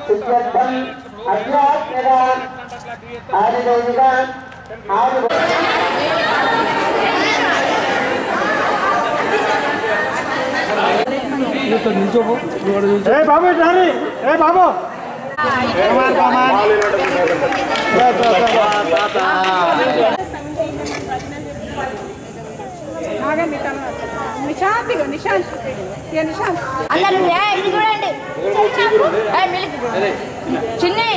సిద్ధ్యర్థం అధ్యాత్మిక ఆదిదైవిక ఆది ఏ బాబు రాని ఏ బాబు నిశాంత్ ఇగో నిశాంత్ ఇక నిశాంత్ అందరూ ఏ, ఇది చూడండి ఏ, మిల్క్ చిన్ని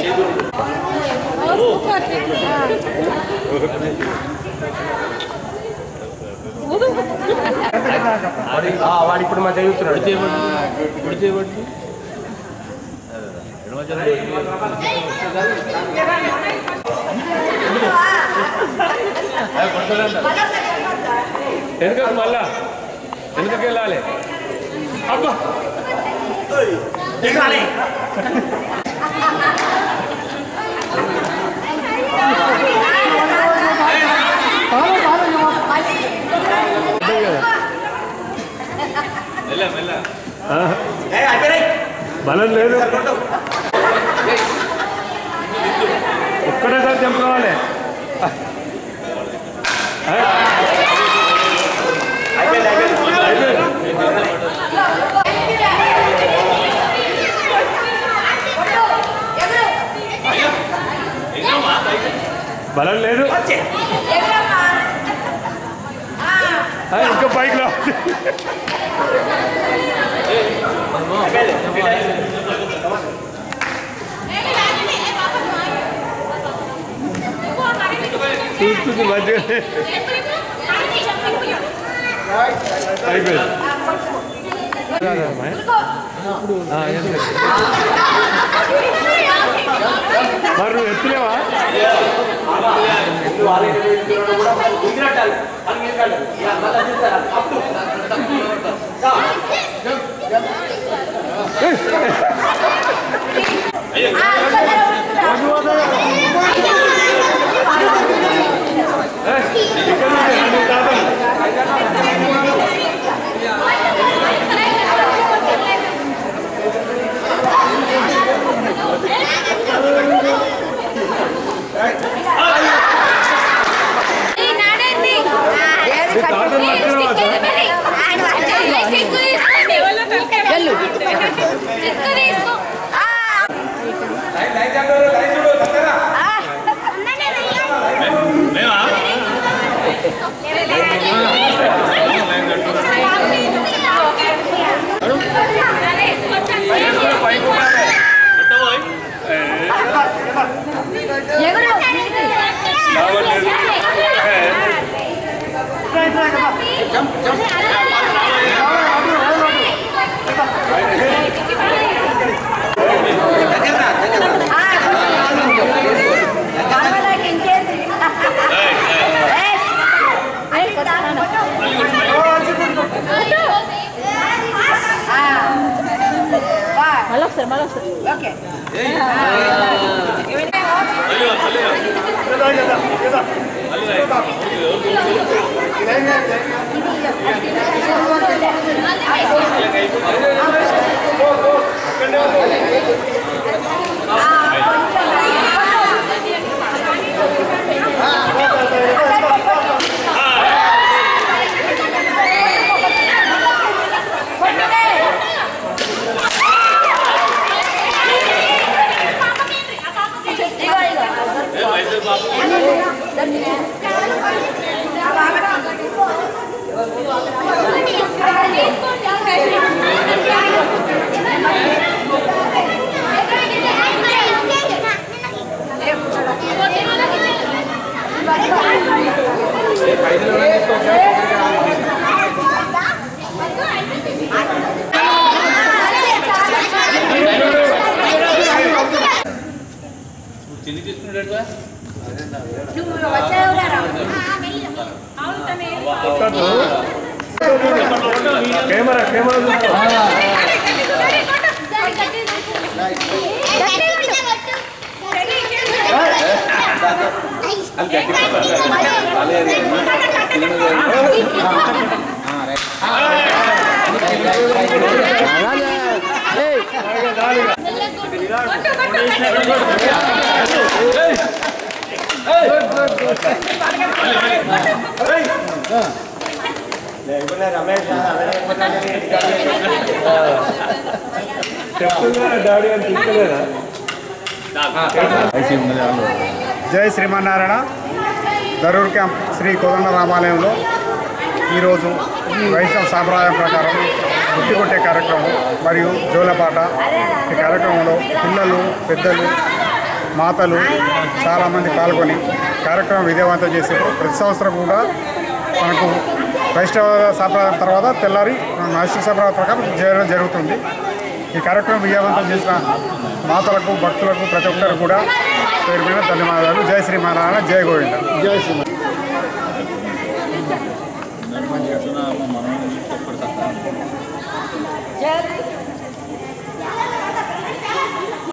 వాడు ఇప్పుడు మా చదువుతున్నాడు వెనుకకు మళ్ళా వెనుకకి వెళ్ళాలి అబ్బా బలం లేదు ఒక్కటేసారి చంపుకోవాలి బలం లేదు ఆ, ఇంకా పైకి రా చూస్తుంది మంచిగా అయిపోయింది ఆ, ఏం లేదు. మరి నువ్వు ఎత్తులేవా మళ్ళీ ఒకసారి మళ్ళీ ఒకసారి ఓకే కెమెరా కెమెరా చూసుకో కొట్టు కొట్టు చెప్తున్నా డాడీ అని తిట్టలేదా జై శ్రీమన్నారాయణ దరూర్ క్యాంప్ శ్రీ కోదండ రామాలయంలో ఈరోజు వైష్ణవ సాంప్రదాయం ప్రకారం గుట్టి కొట్టే కార్యక్రమం మరియు జోలపాట ఈ కార్యక్రమంలో పిల్లలు పెద్దలు మాతలు చాలామంది పాల్గొని కార్యక్రమం విజయవంతం చేశారు ప్రతి సంవత్సరం కూడా మనకు వైష్ణవ సాంప్రదాయం తర్వాత తెల్లారి వైష్ణవ సాంప్రదాయం ప్రకారం చేయడం జరుగుతుంది ఈ కార్యక్రమం విజయవంతం చేసిన మాతలకు భక్తులకు ప్రతి ఒక్కరు కూడా పేరు మీద ధన్యవాదాలు జై శ్రీమన్నారాయణ జై గోవింద జై శ్రీ